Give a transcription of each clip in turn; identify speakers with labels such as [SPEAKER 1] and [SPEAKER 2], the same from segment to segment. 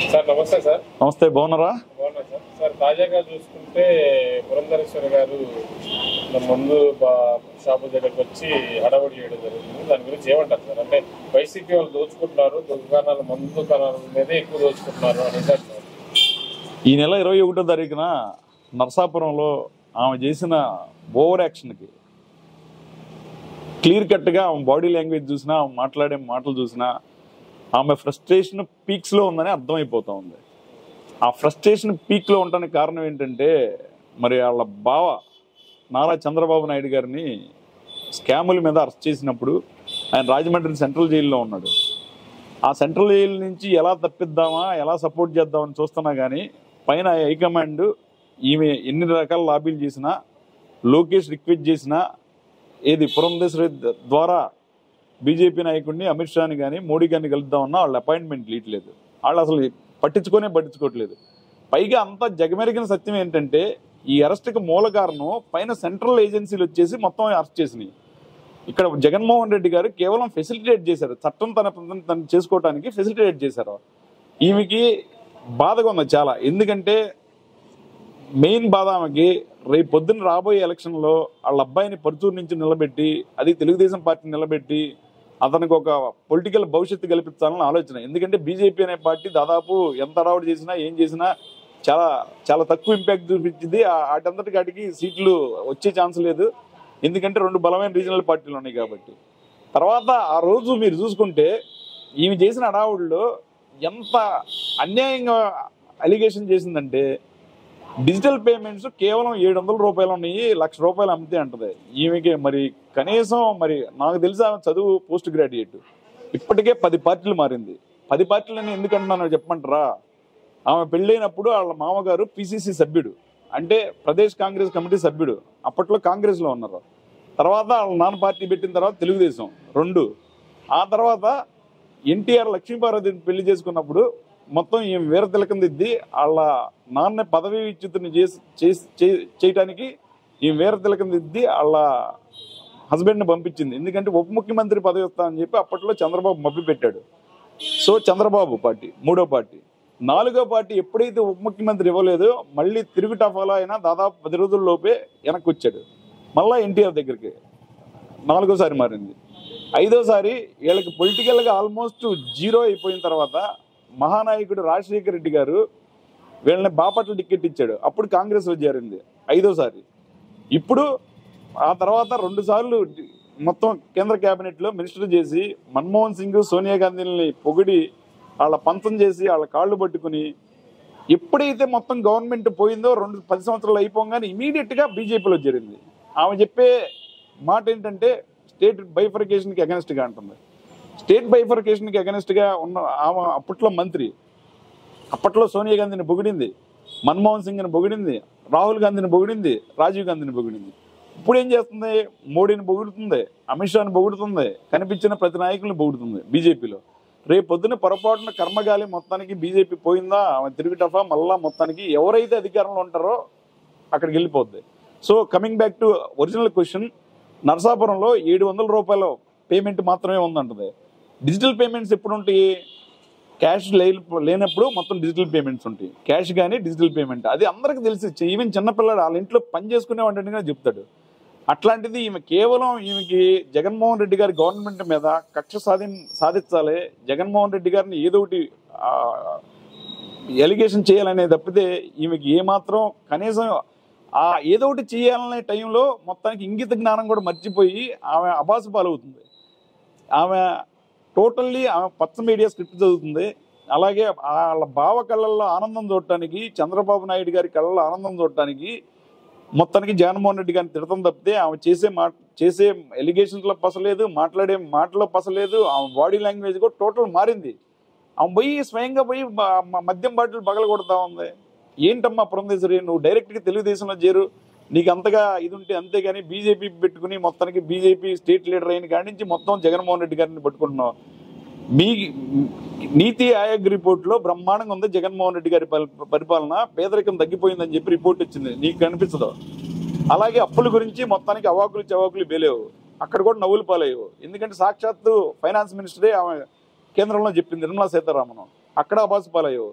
[SPEAKER 1] sir నమస్తే sir
[SPEAKER 2] నమస్తే బాగున్నారా
[SPEAKER 1] బాగున్నా సార్ సార్ తాజాగా చూసుకుంటే పురంధరేశ్వరి గారు మన ముందు బా- షాపు దగ్గరకు వచ్చి హడావుడి చేయడం జరిగింది దాని గురించి ఏమంటారు సార్ అంటే వైసీపీ వాళ్ళు దోచుకుంటున్నారు దుకాణాలు మందు దుకాణాల మీదే ఎక్కువ దోచుకుంటున్నారు అనేది అంటున్నారు
[SPEAKER 2] ఈ నెల ఇరవై ఒకటో తారీఖున నరసాపురంలో ఆమె చేసిన ఓవర్ యాక్షన్కి క్లియర్ కట్గా ఆమె బాడీ లాంగ్వేజ్ చూసినా ఆమె మాట్లాడే మాటలు చూసినా ఆమె ఫ్రస్ట్రేషన్ పీక్స్లో ఉందని అర్థమైపోతా ఉంది ఆ ఫ్రస్ట్రేషన్ పీక్లో ఉండడానికి కారణం ఏంటంటే మరి వాళ్ళ బావ నారా చంద్రబాబు నాయుడు గారిని స్కాముల మీద అరెస్ట్ చేసినప్పుడు ఆయన రాజమండ్రి సెంట్రల్ జైల్లో ఉన్నాడు ఆ సెంట్రల్ జైలు నుంచి ఎలా తప్పిద్దామా ఎలా సపోర్ట్ చేద్దామని చూస్తున్నా కానీ పైన హైకమాండ్ ఈమె ఎన్ని రకాల లాబీలు చేసినా లోకేష్ రిక్వెస్ట్ చేసినా ఏది పురంధేశ్వరి ద్వారా బీజేపీ నాయకుడిని అమిత్ షాని కానీ మోడీ గారిని కలుద్దామన్నా వాళ్ళు అపాయింట్మెంట్ ఇవ్వట్లేదు వాళ్ళు అసలు పట్టించుకొనే పట్టించుకోవట్లేదు పైగా అంతా జగమెరిగిన సత్యం ఏంటంటే ఈ అరెస్ట్కి మూల కారణం పైన సెంట్రల్ ఏజెన్సీలు వచ్చేసి మొత్తం అరెస్ట్ చేసినాయి ఇక్కడ జగన్మోహన్ రెడ్డి గారు కేవలం ఫెసిలిటేట్ చేశారు చట్టం తన పని తను చేసుకోవటానికి ఫెసిలిటేట్ చేశారు ఈమెకి బాధగా ఉంది చాలా ఎందుకంటే మెయిన్ బాధ ఆమెకి రేపు పొద్దున్న రాబోయే ఎలక్షన్లో వాళ్ళ అబ్బాయిని పరుచూరు నుంచి నిలబెట్టి అది తెలుగుదేశం పార్టీ నిలబెట్టి అతనికి ఒక పొలిటికల్ భవిష్యత్తు కల్పించాలని ఆలోచన ఎందుకంటే బీజేపీ అనే పార్టీ దాదాపు ఎంత అడావుడు చేసినా ఏం చేసినా చాలా చాలా తక్కువ ఇంపాక్ట్ చూపించింది ఆ- వాటంతటి వాటికి సీట్లు వచ్చే ఛాన్స్ లేదు ఎందుకంటే రెండు బలమైన రీజనల్ పార్టీలు ఉన్నాయి కాబట్టి తర్వాత ఆ రోజు మీరు చూసుకుంటే ఈమె చేసిన అడావుడిలో ఎంత అన్యాయంగా అలిగేషన్ చేసిందంటే డిజిటల్ పేమెంట్స్ కేవలం ఏడు వందల రూపాయలు ఉన్నాయి లక్ష రూపాయలు అమ్మితే అంటది ఈమెకి మరి కనీసం మరి నాకు తెలిసి ఆమె చదువు పోస్ట్ గ్రాడ్యుయేట్ ఇప్పటికే పది పార్టీలు మారింది పది పార్టీలని ఎందుకు అంటున్నానో చెప్పమంటారా ఆమె పెళ్ళైనప్పుడు వాళ్ళ మామగారు పిసిసి సభ్యుడు అంటే ప్రదేశ్ కాంగ్రెస్ కమిటీ సభ్యుడు అప్పట్లో కాంగ్రెస్ లో ఉన్నారు తర్వాత వాళ్ళ నాన్న పార్టీ పెట్టిన తర్వాత తెలుగుదేశం రెండు ఆ తర్వాత ఎన్టీఆర్ లక్ష్మీపార్వతిని పెళ్లి చేసుకున్నప్పుడు మొత్తం ఈమె వీర తిలకం దిద్ది వాళ్ళ నాన్న పదవి విచ్యుతిని చేసి చేసి- చే- చేయటానికి ఈ వీర తిలకం దిద్ది వాళ్ళ హస్బెండ్ని పంపించింది ఎందుకంటే ఉప ముఖ్యమంత్రి పదవి ఇస్తా అని చెప్పి అప్పట్లో చంద్రబాబు మభ్య పెట్టాడు సో చంద్రబాబు పార్టీ మూడో పార్టీ నాలుగో పార్టీ ఎప్పుడైతే ఉప ముఖ్యమంత్రి ఇవ్వలేదో మళ్ళీ తిరుగు టఫాలో అయినా దాదాపు పది రోజుల్లోపే వెనక్కి వచ్చాడు మళ్ళా ఎన్టీఆర్ దగ్గరికి నాలుగోసారి మారింది ఐదోసారి వీళ్ళకి పొలిటికల్గా ఆల్మోస్ట్ జీరో అయిపోయిన తర్వాత మహానాయకుడు రాజశేఖర రెడ్డి గారు వీళ్ళని బాపట్ల టికెట్ ఇచ్చాడు అప్పుడు కాంగ్రెస్ చేరింది ఐదోసారి ఇప్పుడు ఆ తర్వాత రెండు సార్లు మొత్తం కేంద్ర కేబినెట్ లో మినిస్టర్ చేసి మన్మోహన్ సింగ్ సోనియా గాంధీని పొగిడి వాళ్ళ పంచం చేసి వాళ్ళ కాళ్ళు పట్టుకుని ఎప్పుడైతే మొత్తం గవర్నమెంట్ పోయిందో రెండు పది సంవత్సరాలు అయిపోగానే ఇమీడియట్ గా బీజేపీలో చేరింది ఆమె చెప్పే మాట ఏంటంటే స్టేట్ బైఫర్కేషన్ కి అగెన్స్ట్ గా అంటుంది స్టేట్ బైఫర్కేషన్ కి అగెన్స్ట్ గా ఉన్న ఆమె అప్పట్లో మంత్రి అప్పట్లో సోనియా గాంధీని పొగిడింది మన్మోహన్ సింగ్ని పొగిడింది రాహుల్ గాంధీని పొగిడింది రాజీవ్ గాంధీని పొగిడింది ఇప్పుడు ఏం చేస్తుంది మోడీని పొగుడుతుంది అమిత్ షాని పొగుడుతుంది కనిపించిన ప్రతి నాయకుల్ని పొగుడుతుంది బీజేపీలో రేపు పొద్దున పొరపాటున కర్మగాలి మొత్తానికి బీజేపీ పోయిందా ఆమె తిరిగి టఫా మళ్ళా మొత్తానికి ఎవరైతే అధికారంలో ఉంటారో అక్కడికి వెళ్ళిపోద్ది so coming back to original question నరసాపురంలో ఏడు వందల రూపాయల పేమెంట్ మాత్రమే ఉందంటది డిజిటల్ పేమెంట్స్ ఎప్పుడు ఉంటాయి క్యాష్ లే- లేనప్పుడు మొత్తం డిజిటల్ పేమెంట్స్ ఉంటాయి క్యాష్ కానీ డిజిటల్ పేమెంట్ అది అందరికి తెలిసి ఈవెన్ చిన్నపిల్లడు వాళ్ళ ఇంట్లో పని చేసుకునే వాడిని చెప్తాడు అట్లాంటిది ఈమె కేవలం ఈమెకి జగన్మోహన్ రెడ్డి గారి గవర్నమెంట్ మీద కక్ష సాధి సాధించాలి జగన్మోహన్ రెడ్డి గారిని ఏదో ఒకటి ఎలిగేషన్ చేయాలనే తప్పితే ఈమెకి ఏమాత్రం కనీసం ఆ ఏదో ఒకటి చేయాలనే టైంలో మొత్తానికి ఇంగిత జ్ఞానం కూడా మర్చిపోయి ఆమె అబాసు పాలవుతుంది ఆమె టోటల్లీ ఆమె పచ్చ మీడియా స్క్రిప్ట్ చదువుతుంది అలాగే వాళ్ళ బావ కళ్ళల్లో ఆనందం చూడటానికి చంద్రబాబు నాయుడు గారి కళ్ళల్లో ఆనందం చూడటానికి మొత్తానికి జగన్మోహన్ రెడ్డి గారిని తిడతాం తప్పితే ఆమె చేసే మా చేసే ఎలిగేషన్స్ లో పసలేదు మాట్లాడే మాటలో పసలేదు ఆమె బాడీ లాంగ్వేజ్ కూడా టోటల్ మారింది ఆమె పోయి స్వయంగా పోయి బ- మ- మద్యం బాటిల్ పగల కొడతా ఉంది ఏంటమ్మా పురంధేశ్వరి నువ్వు డైరెక్ట్ గా తెలుగుదేశంలో చేరు నీకు అంతగా ఇది ఉంటే అంతేగాని బీజేపీ పెట్టుకుని మొత్తానికి బీజేపీ స్టేట్ లీడర్ అయిన కాడి నుంచి మొత్తం జగన్మోహన్ రెడ్డి గారిని పట్టుకుంటున్నావు మీ నీతి ఆయోగ్ రిపోర్ట్ లో బ్రహ్మాండంగా ఉంది జగన్మోహన్ రెడ్డి గారి పరి- పరిపాలన పేదరికం తగ్గిపోయిందని చెప్పి రిపోర్ట్ వచ్చింది నీకు కనిపించదు అలాగే అప్పుల గురించి మొత్తానికి అవాకులు చవాకులు బేలేవు అక్కడ కూడా నవ్వులు పాలేవు ఎందుకంటే సాక్షాత్తు ఫైనాన్స్ మినిస్టరే ఆమె కేంద్రంలో చెప్పింది నిర్మలా సీతారామన్ అక్కడ అబాసు పాలయ్యవు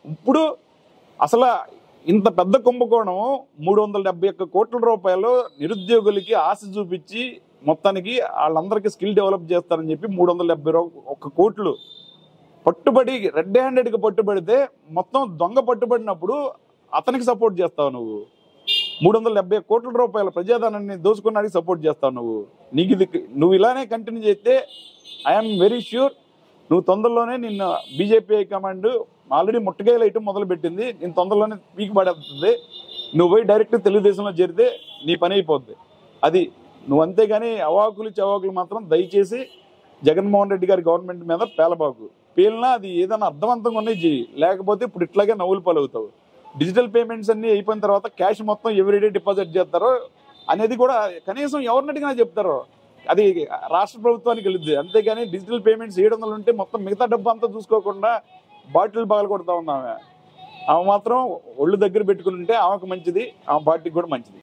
[SPEAKER 2] ఇప్పుడు అసలు ఇంత పెద్ద కుంభకోణం మూడు వందల డెబ్బై ఒక్క కోట్ల రూపాయలు నిరుద్యోగులకి ఆశ చూపించి మొత్తానికి వాళ్ళందరికీ స్కిల్ డెవలప్ చేస్తారని చెప్పి మూడు వందల డెబ్బై ఒక్క కోట్లు పట్టుబడి రెడ్ హ్యాండెడ్గా పట్టుబడితే మొత్తం దొంగ పట్టుబడినప్పుడు అతనికి సపోర్ట్ చేస్తావు నువ్వు మూడు వందల డెబ్బై కోట్ల రూపాయల ప్రజాధనాన్ని దోచుకున్నాడికి సపోర్ట్ చేస్తావు నువ్వు నీకు ఇది నువ్వు ఇలానే కంటిన్యూ చేస్తే ఐఎమ్ వెరీ ష్యూర్ నువ్వు తొందరలోనే నిన్న బీజేపీ హైకమాండ్ ఆల్రెడీ ముట్టగాయలు ఐటమ్ మొదలు పెట్టింది నేను తొందరలోనే పీకి పడేస్తుంది నువ్వు పోయి డైరెక్ట్ తెలుగుదేశంలో చేరితే నీ పని అయిపోద్ది అది నువ్వు అంతేగాని అవాకులు చవాకులు మాత్రం దయచేసి జగన్మోహన్ రెడ్డి గారి గవర్నమెంట్ మీద పేలబాకు పేలినా అది ఏదైనా అర్థవంతంగా ఉన్నాయి చెయ్యి లేకపోతే ఇప్పుడు ఇట్లాగే నవ్వులు పాలవుతావు డిజిటల్ పేమెంట్స్ అన్ని అయిపోయిన తర్వాత క్యాష్ మొత్తం ఎవ్రీడే డిపాజిట్ చేస్తారో అనేది కూడా కనీసం ఎవరిని అడిగినా చెప్తారో అది రాష్ట్ర ప్రభుత్వానికి వెళ్ళింది అంతేగాని డిజిటల్ పేమెంట్స్ ఏడు వందలు ఉంటే మొత్తం మిగతా డబ్బు అంతా చూసుకోకుండా బాటిల్ పగల కొడతా ఉంది ఆమె ఆమె మాత్రం ఒళ్ళు దగ్గర పెట్టుకుని ఉంటే ఆమెకు మంచిది ఆమె పార్టీకి కూడా మంచిది